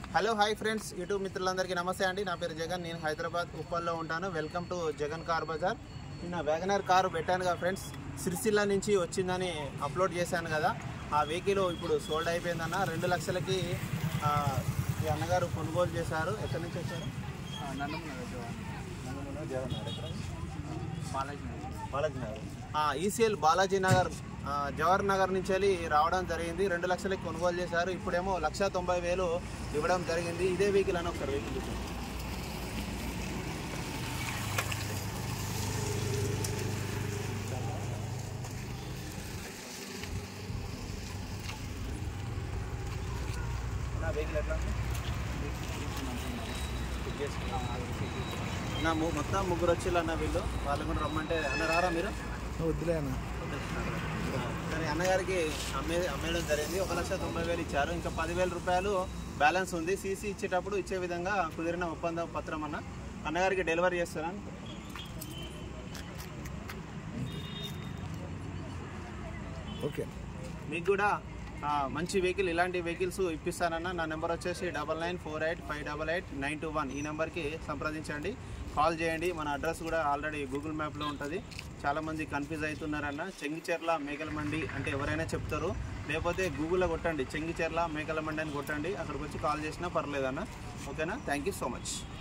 Hello hi friends YouTube మిత్రులందరికీ నమస్తే అండి నా పేరు జగన్ నేను హైదరాబాద్ ఉప్పల్లో ఉంటాను welcome to Jagan car bazaar నిన్న వ్యాగనర్ కారు పెట్టాను కదా ఫ్రెండ్స్ సిరిసిల్ల నుంచి వచ్చిందని అప్లోడ్ చేశాను కదా ఆ వెహికల్ ఇప్పుడు సోల్డ్ అయిపోయిందన్న రెండు లక్షలకి ఆ, ఈ అన్నగారు కొనుగోలు చేశారు ఎక్కడి నుంచి వచ్చారు నందమూరి జగన్ నగర్. ఎక్కడ? బాలాజీ నగర్ ఈసీఎల్ బాలాజీ నగర్ ఆ, జవహర్ నగర్ నుంచి వెళ్ళి రావడం జరిగింది రెండు లక్షలకి కొనుగోలు చేశారు ఇప్పుడేమో లక్ష తొంభై వేలు ఇవ్వడం జరిగింది ఇదే వెహికల్ అని ఒకసారి వెహికల్ చూపించండి. నా వెహికల్ ఎట్లా ఉంది? చెక్ చేసుకున్నాం. నా ము- మొత్తం ముగ్గురు వచ్చిళ్ళు అన్న వీళ్ళు వాళ్ళు కూడా రమ్మంటే అన్న రారా మీరు వద్దులే అన్న కానీ అన్నగారికి అమ్మే అమ్మేయడం జరిగింది ఒక లక్ష తొంభై వేలు ఇచ్చారు ఇంకా పదివేల రూపాయలు బ్యాలెన్స్ ఉంది సీసీ ఇచ్చేటప్పుడు ఇచ్చే విధంగా కుదిరిన ఒప్పంద పత్రం అన్న అన్నగారికి డెలివరీ చేస్తాను ఓకే మీకు కూడా ఆ, మంచి వెహికల్ ఇలాంటి వెహికల్స్ ఇప్పిస్తానన్న నా నెంబర్ వచ్చేసి double nine four eight five double eight nine two one ఈ నెంబర్కి సంప్రదించండి కాల్ చేయండి మన అడ్రస్ కూడా ఆల్రెడీ గూగుల్ మ్యాప్లో ఉంటుంది చాలామంది కన్ఫ్యూజ్ అవుతున్నారన్న చెంగిచెర్ల మేకల మండి అంటే ఎవరైనా చెప్తారు లేకపోతే గూగుల్లో కొట్టండి చెంగిచెర్ల మేకల మండి అని కొట్టండి అక్కడికి వచ్చి కాల్ చేసినా పర్లేదన్న ఓకేనా థ్యాంక్ యూ సో మచ్